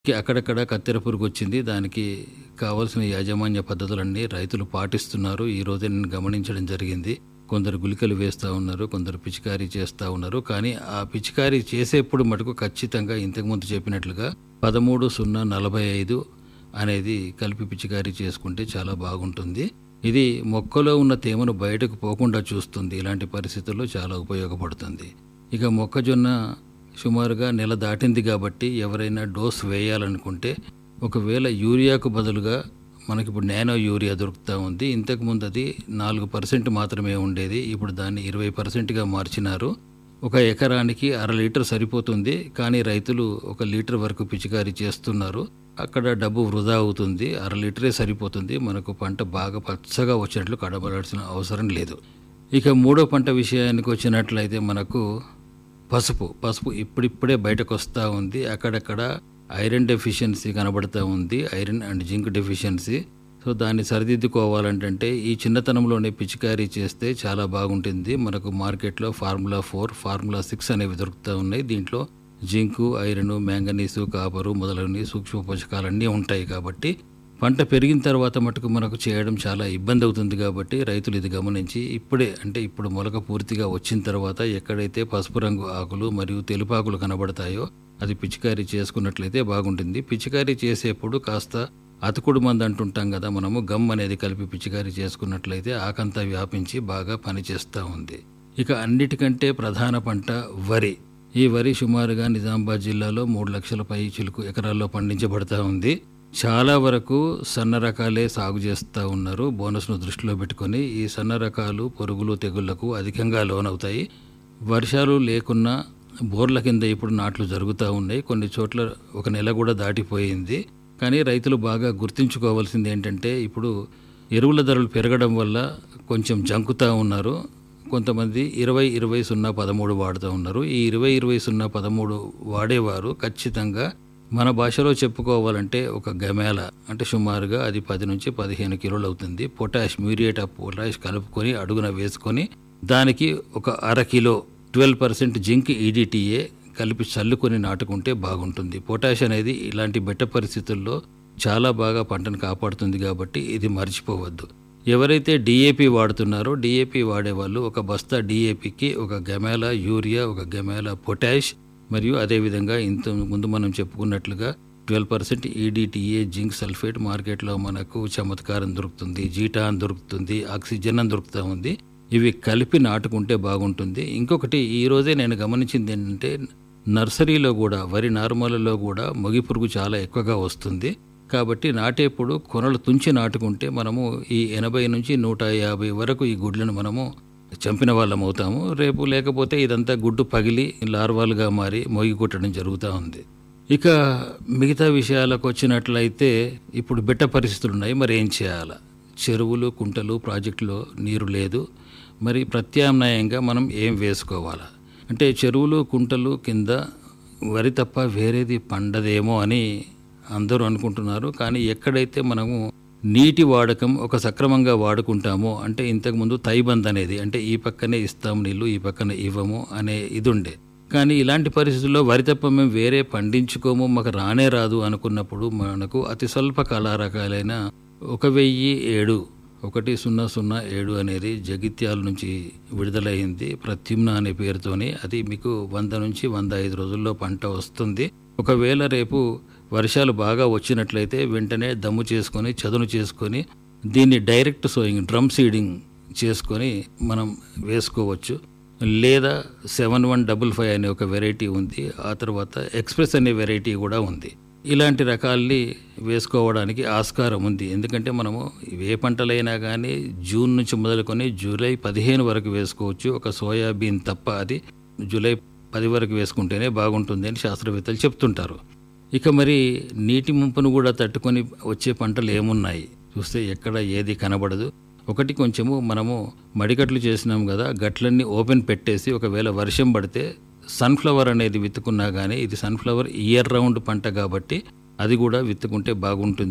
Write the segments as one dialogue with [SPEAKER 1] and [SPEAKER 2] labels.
[SPEAKER 1] కి అక్కడక్కడ కత్తెర పురుగు వచ్చింది దానికి కావాల్సిన యాజమాన్య పద్ధతులన్నీ రైతులు పాటిస్తున్నారు ఈ రోజే నేను గమనించడం జరిగింది కొందరు గుళికలు వేస్తూ ఉన్నారు కొందరు పిచికారీ చేస్తూ ఉన్నారు కానీ ఆ పిచికారీ చేసేప్పుడు మటుకు ఖచ్చితంగా ఇంతకుముందు చెప్పినట్లుగా పదమూడు సున్నా నలభై ఐదు అనేది కలిపి పిచికారీ చేసుకుంటే చాలా బాగుంటుంది ఇది మొక్కలో ఉన్న తేమను బయటకు పోకుండా చూస్తుంది ఇలాంటి పరిస్థితుల్లో చాలా ఉపయోగపడుతుంది ఇక మొక్కజొన్న సుమారుగా నెల దాటింది కాబట్టి ఎవరైనా డోస్ వేయాలనుకుంటే ఒకవేళ యూరియాకు బదులుగా మనకి ఇప్పుడు నానో యూరియా దొరుకుతూ ఉంది ఇంతకుముందు అది నాలుగు పర్సెంట్ మాత్రమే ఉండేది ఇప్పుడు దాన్ని ఇరవై పర్సెంట్గా మార్చినారు ఒక ఎకరానికి అర లీటర్ సరిపోతుంది కానీ రైతులు ఒక లీటర్ వరకు పిచికారీ చేస్తున్నారు అక్కడ డబ్బు వృధా అవుతుంది అర లీటరే సరిపోతుంది మనకు పంట బాగా పచ్చగా వచ్చినట్లు కడబడాల్సిన అవసరం లేదు ఇక మూడో పంట విషయానికి వచ్చినట్లయితే మనకు పసుపు పసుపు ఇప్పుడిప్పుడే బయటకు వస్తూ ఉంది అక్కడక్కడ ఐరన్ డెఫిషియన్సీ కనబడుతూ ఉంది iron and zinc deficiency so దాన్ని సరిదిద్దుకోవాలంటే ఈ చిన్నతనంలోనే పిచికారీ చేస్తే చాలా బాగుంటుంది మనకు మార్కెట్లో ఫార్ములా ఫోర్ ఫార్ములా సిక్స్ అనేవి దొరుకుతూ ఉన్నాయి దీంట్లో జింకు ఐరన్ మ్యాంగనీసు కాపరు మొదలైన సూక్ష్మ పోషకాలన్నీ ఉంటాయి కాబట్టి పంట పెరిగిన తర్వాత మటుకు మనకు చేయడం చాలా ఇబ్బంది అవుతుంది కాబట్టి రైతులు ఇది గమనించి ఇప్పుడే అంటే ఇప్పుడు మొలక పూర్తిగా వచ్చిన తర్వాత ఎక్కడైతే పసుపు రంగు ఆకులు మరియు తెలుపు ఆకులు కనబడతాయో అది పిచికారీ చేసుకున్నట్లయితే బాగుంటుంది పిచికారీ చేసేప్పుడు కాస్త అతుకుడు మంది అంటుంటాం కదా మనము గమ్ అనేది కలిపి పిచికారీ చేసుకున్నట్లయితే ఆకంతా వ్యాపించి బాగా పనిచేస్తూ ఉంది ఇక అన్నిటికంటే ప్రధాన పంట వరి ఈ వరి సుమారుగా నిజామాబాద్ జిల్లాలో మూడు లక్షల పై చిలుకు ఎకరాల్లో పండించబడతా ఉంది చాలా వరకు సన్న రకాలే సాగు చేస్తూ ఉన్నారు బోనస్ను దృష్టిలో పెట్టుకొని ఈ సన్న రకాలు పురుగులు తెగుళ్లకు అధికంగా లోనవుతాయి వర్షాలు లేకున్నా బోర్ల కింద ఇప్పుడు నాట్లు జరుగుతూ ఉన్నాయి కొన్ని చోట్ల ఒక నెల కూడా దాటిపోయింది కానీ రైతులు బాగా గుర్తుంచుకోవాల్సింది ఏంటంటే ఇప్పుడు ఎరువుల ధరలు పెరగడం వల్ల కొంచెం జంకుతూ ఉన్నారు కొంతమంది ఇరవై ఇరవై సున్నా పదమూడు వాడుతూ ఉన్నారు ఈ ఇరవై ఇరవై సున్నా పదమూడు వాడేవారు ఖచ్చితంగా మన భాషలో చెప్పుకోవాలంటే ఒక గమేల అంటే సుమారుగా అది పది నుంచి పదిహేను కిలోలు అవుతుంది పొటాష్ మ్యూరియేట్ ఆఫ్ పొటాష్ కలుపుకొని అడుగున వేసుకొని దానికి ఒక అర kilo twelve percent zinc EDTA కలిపి చల్లుకొని నాటుకుంటే బాగుంటుంది పొటాష్ అనేది ఇలాంటి బెట్ట పరిస్థితుల్లో చాలా బాగా పంటను కాపాడుతుంది కాబట్టి ఇది మర్చిపోవద్దు ఎవరైతే డిఏపి వాడుతున్నారో డిఏపి వాడేవాళ్ళు ఒక బస్తా డిఏపికి ఒక గమేల యూరియా ఒక గమేల పొటాష్ మరియు అదేవిధంగా ఇంత ముందు మనం చెప్పుకున్నట్లుగా twelve percent EDTA zinc sulphate మార్కెట్లో మనకు చమత్కారం దొరుకుతుంది జీటాన్ దొరుకుతుంది ఆక్సిజన్ అని దొరుకుతూ ఉంది ఇవి కలిపి నాటుకుంటే బాగుంటుంది ఇంకొకటి ఈ రోజే నేను గమనించింది ఏంటంటే నర్సరీలో కూడా వరి నార్మల్లో కూడా మొగి పురుగు చాలా ఎక్కువగా వస్తుంది కాబట్టి నాటేప్పుడు కొనలు తుంచి నాటుకుంటే మనము ఈ ఎనభై నుంచి నూట యాభై వరకు ఈ గుడ్లను మనము చంపిన వాళ్ళం అవుతాము రేపు లేకపోతే ఇదంతా గుడ్డు పగిలి లార్వాలుగా మారి మొగి కొట్టడం జరుగుతూ ఉంది ఇక మిగతా విషయాలకు వచ్చినట్లయితే ఇప్పుడు బిట్ట పరిస్థితులు ఉన్నాయి మరి ఏం చేయాలా చెరువులు కుంటలు ప్రాజెక్టులో నీరు లేదు మరి ప్రత్యామ్నాయంగా మనం ఏం వేసుకోవాలా అంటే చెరువులు కుంటలు కింద వరి తప్ప వేరేది పండదేమో అని అందరూ అనుకుంటున్నారు కానీ ఎక్కడైతే మనము నీటి వాడకం ఒక సక్రమంగా వాడుకుంటామో అంటే ఇంతకుముందు తైబంద్ అనేది అంటే ఈ పక్కనే ఇస్తాం నీళ్ళు ఈ పక్కన ఇవ్వము అనే ఇది ఉండే కానీ ఇలాంటి పరిస్థితుల్లో వరి తప్ప మేము వేరే పండించుకోము మాకు రానే రాదు అనుకున్నప్పుడు మనకు అతి స్వల్ప కళా రకాలైన ఒక వెయ్యి ఏడు ఒకటి సున్నా సున్నా ఏడు అనేది జగిత్యాల నుంచి విడుదలైంది ప్రత్యుమ్న అనే పేరుతోని అది మీకు వంద నుంచి వంద ఐదు రోజుల్లో పంట వస్తుంది ఒకవేళ రేపు వర్షాలు బాగా వచ్చినట్లయితే వెంటనే దమ్ము చేసుకొని చదును చేసుకొని దీన్ని డైరెక్ట్ సోయింగ్ డ్రమ్ సీడింగ్ చేసుకొని మనం వేసుకోవచ్చు లేదా సెవెన్ వన్ డబుల్ ఫైవ్ అనే ఒక వెరైటీ ఉంది ఆ తర్వాత ఎక్స్ప్రెస్ అనే వెరైటీ కూడా ఉంది ఇలాంటి రకాల్ని వేసుకోవడానికి ఆస్కారం ఉంది ఎందుకంటే మనము ఏ పంటలైనా కానీ జూన్ నుంచి మొదలుకొని జూలై పదిహేను వరకు వేసుకోవచ్చు ఒక సోయాబీన్ తప్ప అది జూలై పది వరకు వేసుకుంటేనే బాగుంటుంది అని శాస్త్రవేత్తలు చెప్తుంటారు ఇక మరి నీటి ముంపును కూడా తట్టుకొని వచ్చే పంటలు ఏమున్నాయి చూస్తే ఎక్కడ ఏది కనబడదు ఒకటి కొంచెము మనము మడికట్లు చేసినాం కదా గట్లన్నీ ఓపెన్ పెట్టేసి ఒకవేళ వర్షం పడితే సన్ఫ్లవర్ అనేది విత్తుకున్నా కానీ ఇది సన్ఫ్లవర్ ఇయర్ రౌండ్ పంట కాబట్టి అది కూడా విత్తుకుంటే బాగుంటుంది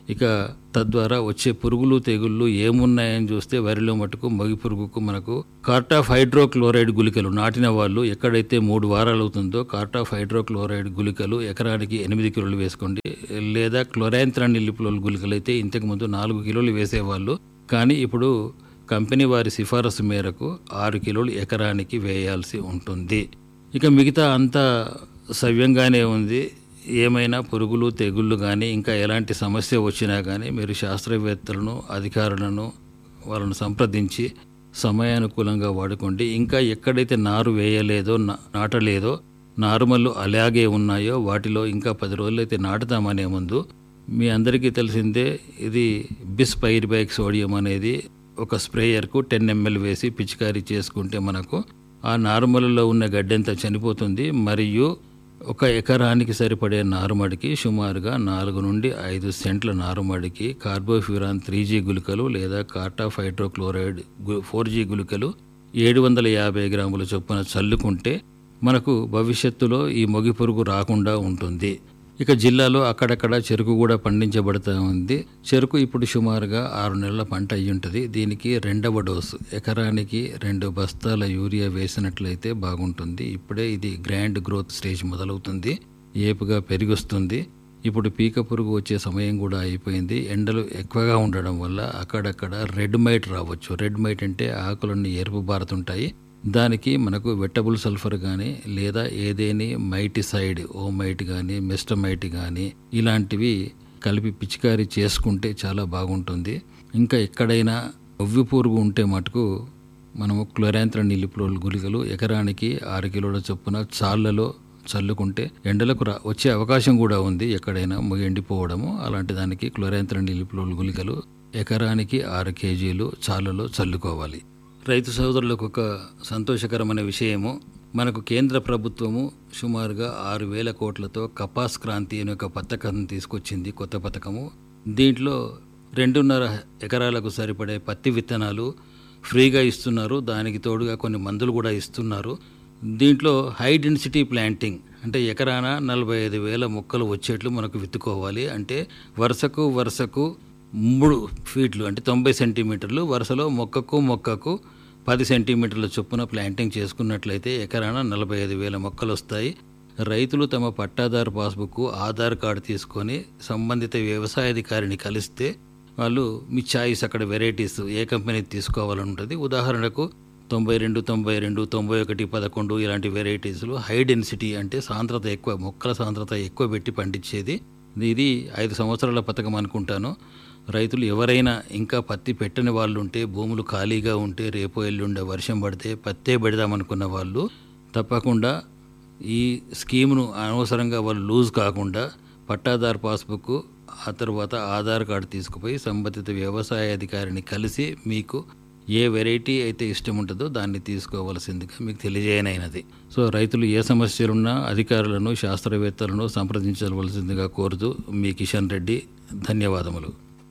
[SPEAKER 1] ఇక తద్వారా వచ్చే పురుగులు తెగుళ్ళు ఏమున్నాయని చూస్తే వరిలో మటుకు మగి పురుగుకు మనకు కార్టాఫ్ హైడ్రోక్లోరైడ్ గుళికలు నాటిన వాళ్ళు ఎక్కడైతే మూడు వారాలు అవుతుందో కార్టాఫ్ హైడ్రోక్లోరైడ్ గుళికలు ఎకరానికి ఎనిమిది కిలోలు వేసుకోండి లేదా క్లోరాంత్రాన్ నిలిపుల గుళికలు అయితే ఇంతకుముందు నాలుగు కిలోలు వేసేవాళ్ళు కానీ ఇప్పుడు కంపెనీ వారి సిఫారసు మేరకు ఆరు కిలోలు ఎకరానికి వేయాల్సి ఉంటుంది ఇక మిగతా అంతా సవ్యంగానే ఉంది ఏమైనా పురుగులు తెగుళ్ళు కానీ ఇంకా ఎలాంటి సమస్య వచ్చినా కానీ మీరు శాస్త్రవేత్తలను అధికారులను వాళ్ళను సంప్రదించి సమయానుకూలంగా వాడుకోండి ఇంకా ఎక్కడైతే నారు వేయలేదో నా- నాటలేదో నారుమల్లు అలాగే ఉన్నాయో వాటిలో ఇంకా పది రోజులైతే నాటుతామనే ముందు మీ అందరికీ తెలిసిందే ఇది బిస్ పైరిబైక్ సోడియం అనేది ఒక స్ప్రేయర్కు టెన్ ఎంఎల్ వేసి పిచికారీ చేసుకుంటే మనకు ఆ నారుమలలో ఉన్న గడ్డంతా చనిపోతుంది మరియు ఒక ఎకరానికి సరిపడే నారుమడికి సుమారుగా నాలుగు నుండి ఐదు సెంట్ల నారుమడికి కార్బోఫ్యూరాన్ త్రీ జీ గుళికలు లేదా కార్టాఫ్ హైడ్రోక్లోరైడ్ ఫోర్ జీ గుళికలు ఏడు వందల యాభై గ్రాముల చొప్పున చల్లుకుంటే మనకు భవిష్యత్తులో ఈ మొగి పురుగు రాకుండా ఉంటుంది ఇక జిల్లాలో అక్కడక్కడ చెరుకు కూడా పండించబడుతూ ఉంది చెరుకు ఇప్పుడు సుమారుగా ఆరు నెలల పంట అయి ఉంటుంది దీనికి రెండవ డోసు ఎకరానికి రెండు బస్తాల యూరియా వేసినట్లయితే బాగుంటుంది ఇప్పుడే ఇది గ్రాండ్ గ్రోత్ స్టేజ్ మొదలవుతుంది ఏపుగా పెరిగొస్తుంది ఇప్పుడు పీక పురుగు వచ్చే సమయం కూడా అయిపోయింది ఎండలు ఎక్కువగా ఉండడం వల్ల అక్కడక్కడ రెడ్ మైట్ రావచ్చు రెడ్ మైట్ అంటే ఆకులన్నీ ఎరుపు బారుతుంటాయి దానికి మనకు వెట్టబుల్ సల్ఫర్ కానీ లేదా ఏదేని మైటిసైడ్ ఓ మైట్ కానీ మెస్టమైట్ కానీ ఇలాంటివి కలిపి పిచికారీ చేసుకుంటే చాలా బాగుంటుంది ఇంకా ఎక్కడైనా ఒవ్వి పురుగు ఉంటే మటుకు మనము క్లోరాంత్ర నిలిపులోల్ గుళికలు ఎకరానికి ఆరు కిలోల చొప్పున చాళ్లలో చల్లుకుంటే ఎండలకు రా వచ్చే అవకాశం కూడా ఉంది ఎక్కడైనా మొగి ఎండిపోవడము అలాంటి దానికి క్లోరాంత్ర నిలిపులోల్ గుళికలు ఎకరానికి ఆరు కేజీలు చాళ్లలో చల్లుకోవాలి రైతు సోదరులకు ఒక సంతోషకరమైన విషయము మనకు కేంద్ర ప్రభుత్వము సుమారుగా ఆరు వేల కోట్లతో కపాస్ క్రాంతి అనే ఒక పథకం తీసుకొచ్చింది కొత్త పథకము దీంట్లో రెండున్నర ఎకరాలకు సరిపడే పత్తి విత్తనాలు ఫ్రీగా ఇస్తున్నారు దానికి తోడుగా కొన్ని మందులు కూడా ఇస్తున్నారు దీంట్లో హై డెన్సిటీ ప్లాంటింగ్ అంటే ఎకరాన నలభై ఐదు వేల మొక్కలు వచ్చేట్లు మనకు విత్తుకోవాలి అంటే వరుసకు వరుసకు మూడు ఫీట్లు అంటే తొంభై సెంటీమీటర్లు వరుసలో మొక్కకు మొక్కకు పది సెంటీమీటర్ల చొప్పున ప్లాంటింగ్ చేసుకున్నట్లయితే ఎకరాన నలభై ఐదు వేల మొక్కలు వస్తాయి రైతులు తమ పట్టాదారు పాస్బుక్ ఆధార్ కార్డు తీసుకొని సంబంధిత వ్యవసాయాధికారిని కలిస్తే వాళ్ళు మీ చాయిస్ అక్కడ వెరైటీస్ ఏ కంపెనీ తీసుకోవాలని ఉంటుంది ఉదాహరణకు తొంభై రెండు తొంభై రెండు తొంభై ఒకటి పదకొండు ఇలాంటి వెరైటీస్లు హై డెన్సిటీ అంటే సాంద్రత ఎక్కువ మొక్కల సాంద్రత ఎక్కువ పెట్టి పండించేది ఇది ఐదు సంవత్సరాల పథకం అనుకుంటాను రైతులు ఎవరైనా ఇంకా పత్తి పెట్టని వాళ్ళు ఉంటే భూములు ఖాళీగా ఉంటే రేపు ఎల్లుండే వర్షం పడితే పత్తే పెడదామనుకున్న వాళ్ళు తప్పకుండా ఈ స్కీమ్ను అనవసరంగా వాళ్ళు లూజ్ కాకుండా పట్టాదారు పాస్బుక్ ఆ తర్వాత ఆధార్ కార్డు తీసుకుపోయి సంబంధిత వ్యవసాయ అధికారిని కలిసి మీకు ఏ వెరైటీ అయితే ఇష్టం ఉంటుందో దాన్ని తీసుకోవాల్సిందిగా మీకు తెలియజేయనైనది సో రైతులు ఏ సమస్యలున్నా అధికారులను శాస్త్రవేత్తలను సంప్రదించవలసిందిగా కోరుతూ మీ కిషన్ రెడ్డి ధన్యవాదములు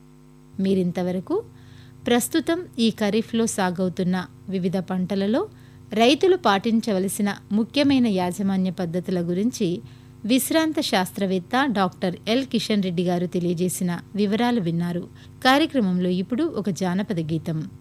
[SPEAKER 2] మీరింతవరకు ప్రస్తుతం ఈ ఖరీఫ్లో సాగవుతున్న వివిధ పంటలలో రైతులు పాటించవలసిన ముఖ్యమైన యాజమాన్య పద్ధతుల గురించి విశ్రాంత శాస్త్రవేత్త డాక్టర్ ఎల్ కిషన్ రెడ్డి గారు తెలియజేసిన వివరాలు విన్నారు కార్యక్రమంలో ఇప్పుడు ఒక జానపద గీతం